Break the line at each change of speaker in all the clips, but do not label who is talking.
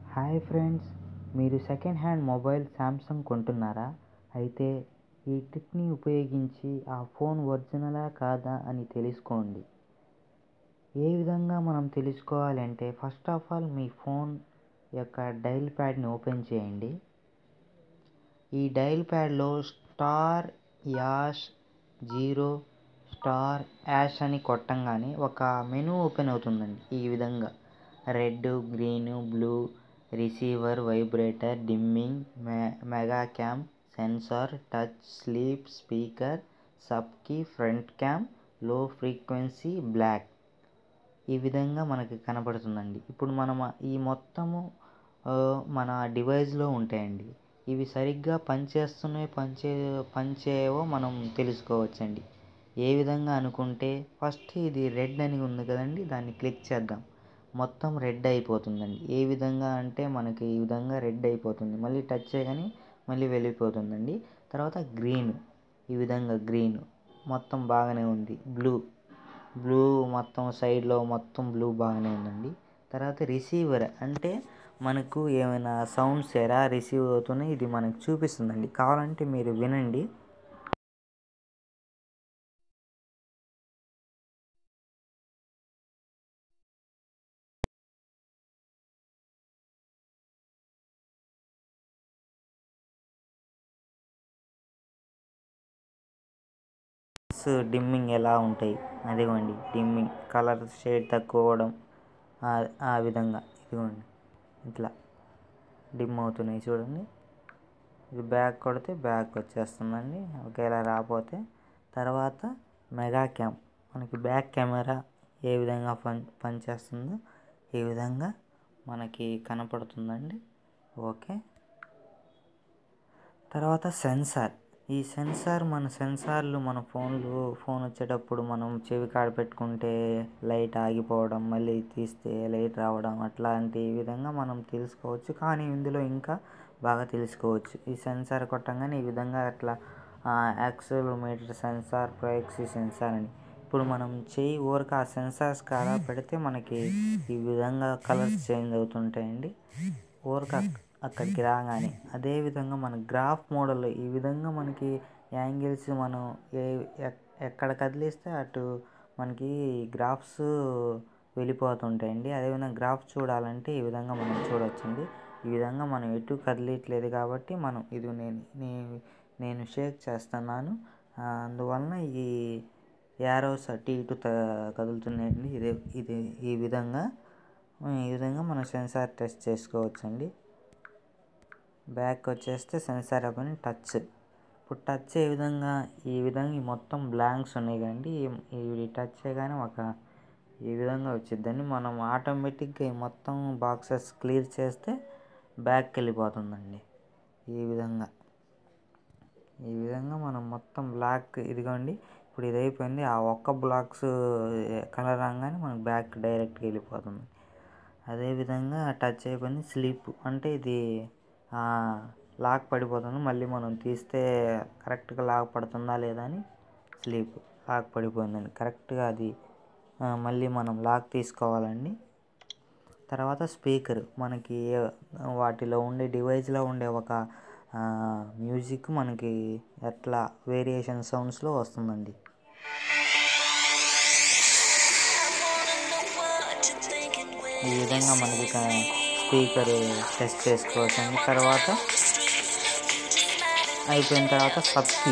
hi friends మీరు second hand mobile Samsung కొంటున్నారా అయితే ఈ ట్రిక్ని ఉపయోగించి ఆ ఫోన్ ఒరిజినలా కాదా అని తెలుసుకోండి ఏ విధంగా మనం తెలుసుకోవాలంటే ఫస్ట్ ఆఫ్ ఆల్ మీ ఫోన్ యొక్క డైల్ ప్యాడ్ని ఓపెన్ చేయండి ఈ డైల్ ప్యాడ్లో star hash zero star hash అని కొట్టంగానే ఒక మెనూ ఓపెన్ అవుతుందండి ఈ విధంగా red green blue receiver vibrator dimming మె mega cam sensor touch sleep speaker sub key front cam low frequency black ఈ విధంగా మనకి కనపడుతుందండి ఇప్పుడు మనం ఈ మొత్తము మన డివైస్లో ఉంటాయండి ఇవి సరిగ్గా పనిచేస్తున్నాయో పనిచే పనిచేయవో మనం తెలుసుకోవచ్చండి ఏ విధంగా అనుకుంటే ఫస్ట్ ఇది రెడ్ అని ఉంది కదండి దాన్ని క్లిక్ చేద్దాం మొత్తం రెడ్ అయిపోతుందండి ఏ విధంగా అంటే మనకి ఈ విధంగా రెడ్ అయిపోతుంది మళ్ళీ టచ్ చేయగానే మళ్ళీ వెళ్ళిపోతుందండి తర్వాత గ్రీన్ ఈ విధంగా గ్రీన్ మొత్తం బాగానే ఉంది బ్లూ బ్లూ మొత్తం సైడ్లో మొత్తం బ్లూ బాగానే ఉందండి తర్వాత రిసీవర్ అంటే మనకు ఏమైనా సౌండ్స్ ఎలా రిసీవ్ అవుతున్నాయి ఇది మనకు చూపిస్తుందండి కావాలంటే మీరు వినండి డిమ్మింగ్ ఎలా ఉంటాయి అదిగోండి డిమ్మింగ్ కలర్ షేడ్ తక్కువ అవ్వడం ఆ విధంగా ఇదిగోండి ఇట్లా డిమ్ అవుతున్నాయి చూడండి ఇది బ్యాక్ కొడితే బ్యాక్ వచ్చేస్తుందండి ఒకేలా రాకపోతే తర్వాత మెగా క్యామ్ మనకి బ్యాక్ కెమెరా ఏ విధంగా పని పనిచేస్తుందో ఈ విధంగా మనకి కనపడుతుందండి ఓకే తర్వాత సెన్సార్ ఈ సెన్సార్ మన సెన్సార్లు మన ఫోన్లు ఫోన్ వచ్చేటప్పుడు మనం చెవి కాడ పెట్టుకుంటే లైట్ ఆగిపోవడం మళ్ళీ తీస్తే లైట్ రావడం అట్లాంటి విధంగా మనం తెలుసుకోవచ్చు కానీ ఇందులో ఇంకా బాగా తెలుసుకోవచ్చు ఈ సెన్సార్ కొట్టంగానే ఈ విధంగా అట్లా యాక్సిలోమీటర్ సెన్సార్ ప్రొఎక్సీ సెన్సార్ అని ఇప్పుడు మనం చేయి ఊరక ఆ సెన్సార్స్ కాడ పెడితే మనకి ఈ విధంగా కలర్స్ చేంజ్ అవుతుంటాయండి ఊరక అక్కడికి రాగానే అదేవిధంగా మన గ్రాఫ్ మోడల్ ఈ విధంగా మనకి యాంగిల్స్ మనం ఏ ఎక్కడ కదిలిస్తే అటు మనకి గ్రాఫ్స్ వెళ్ళిపోతుంటాయండి అదేవిధంగా గ్రాఫ్ చూడాలంటే ఈ విధంగా మనం చూడవచ్చండి ఈ విధంగా మనం ఎటు కదిలియట్లేదు కాబట్టి మనం ఇది నేను నేను షేక్ చేస్తున్నాను అందువలన ఈ యారోస్ అటు ఇటు కదులుతున్నాయండి ఇదే ఇది ఈ విధంగా ఈ విధంగా మనం సెన్సార్ టెస్ట్ చేసుకోవచ్చండి బ్యాక్ వచ్చేస్తే సెన్సార్ ఓపెన్ టచ్ ఇప్పుడు టచ్ ఏ విధంగా ఈ విధంగా ఈ మొత్తం బ్లాంక్స్ ఉన్నాయి కదండి ఇవి టచ్ చేయగానే ఒక ఈ విధంగా వచ్చిద్దండి మనం ఆటోమేటిక్గా ఈ మొత్తం బాక్సెస్ క్లియర్ చేస్తే బ్యాక్కి వెళ్ళిపోతుందండి ఈ విధంగా ఈ విధంగా మనం మొత్తం బ్లాక్ ఇదిగోండి ఇప్పుడు ఇది అయిపోయింది ఆ ఒక్క బ్లాక్స్ కలర్ రాగానే మనకు బ్యాక్ డైరెక్ట్గా వెళ్ళిపోతుంది అదేవిధంగా టచ్ అయిపోయింది స్లీప్ అంటే ఇది లాక్ పడిపోతుంది మళ్ళీ మనం తీస్తే కరెక్ట్గా లాక్ పడుతుందా లేదా అని స్లీప్ లాక్ పడిపోయిందండి కరెక్ట్గా అది మళ్ళీ మనం లాక్ తీసుకోవాలండి తర్వాత స్పీకర్ మనకి వాటిలో ఉండే డివైస్లో ఉండే ఒక మ్యూజిక్ మనకి ఎట్లా వేరియేషన్ సౌండ్స్లో వస్తుందండి ఈ విధంగా మనకి స్పీకర్ టెస్ట్ చేసుకోవచ్చండి తర్వాత అయిపోయిన తర్వాత సబ్కీ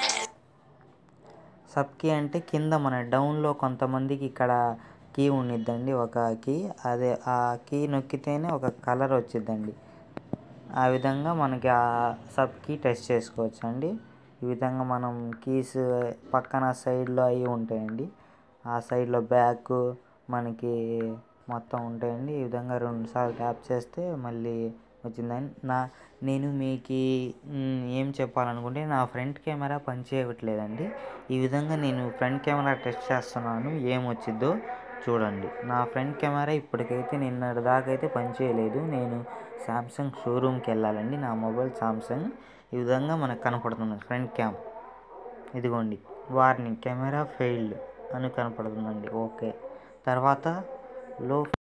సబ్కీ అంటే కింద మన డౌన్లో కొంతమందికి ఇక్కడ కీ ఉండిద్దండి ఒక కీ అదే ఆ కీ నొక్కితేనే ఒక కలర్ వచ్చిద్దండి ఆ విధంగా మనకి ఆ సబ్ కీ టెస్ట్ చేసుకోవచ్చు అండి ఈ విధంగా మనం కీస్ పక్కన సైడ్లో అవి ఉంటాయండి ఆ సైడ్లో బ్యాక్ మనకి మొత్తం ఉంటాయండి ఈ విధంగా రెండుసార్లు ట్యాప్ చేస్తే మళ్ళీ వచ్చిందని నా నేను మీకు ఏం చెప్పాలనుకుంటే నా ఫ్రంట్ కెమెరా పనిచేయట్లేదండి ఈ విధంగా నేను ఫ్రంట్ కెమెరా టెస్ట్ చేస్తున్నాను ఏం వచ్చిద్దో చూడండి నా ఫ్రంట్ కెమెరా ఇప్పటికైతే నిన్నటి దాకా అయితే పనిచేయలేదు నేను శాంసంగ్ షోరూమ్కి వెళ్ళాలండి నా మొబైల్ శాంసంగ్ ఈ విధంగా మనకు కనపడుతుంది ఫ్రంట్ క్యామ్ ఇదిగోండి వార్నింగ్ కెమెరా ఫెయిల్డ్ అని కనపడుతుందండి ఓకే తర్వాత లో